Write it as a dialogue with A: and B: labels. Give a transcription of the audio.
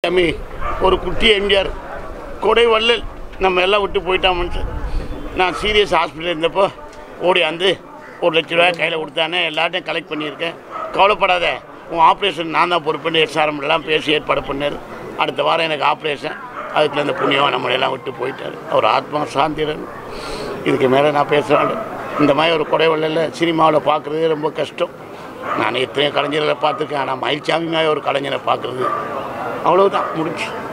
A: தம்பி ஒரு குட்டி எம்ஜிஆர் கொடை வள்ளல் நம்ம எல்லாம் விட்டு போயிட்டான் மனுஷன் நான் சீரியஸ் ஹாஸ்பிட்டல் இருந்தப்போ ஓடி வந்து ஒரு லட்ச ரூபாய் கையில் கொடுத்தானே எல்லாத்தையும் கலெக்ட் பண்ணியிருக்கேன் கவலைப்படாத உன் ஆப்ரேஷன் நான் தான் பொறுப்புன்னு எஸ்ஆர்எம்லாம் பேசி ஏற்பாடு பண்ணார் அடுத்த வாரம் எனக்கு ஆப்ரேஷன் அதுக்குள்ள இந்த புண்ணியம் நம்மளையெல்லாம் விட்டு போயிட்டார் அவர் ஆத்மா சாந்திரன் இதுக்கு மேலே நான் பேசுகிறேன் இந்த மாதிரி ஒரு கொடை வள்ளல சினிமாவில் பார்க்குறதே ரொம்ப கஷ்டம் நான் எத்தனையோ கலைஞர்களை பார்த்துருக்கேன் ஆனால் மயில்சாமி மாதிரி ஒரு கலைஞரை பார்க்குறது அவ்வளவுதான் முடிஞ்சு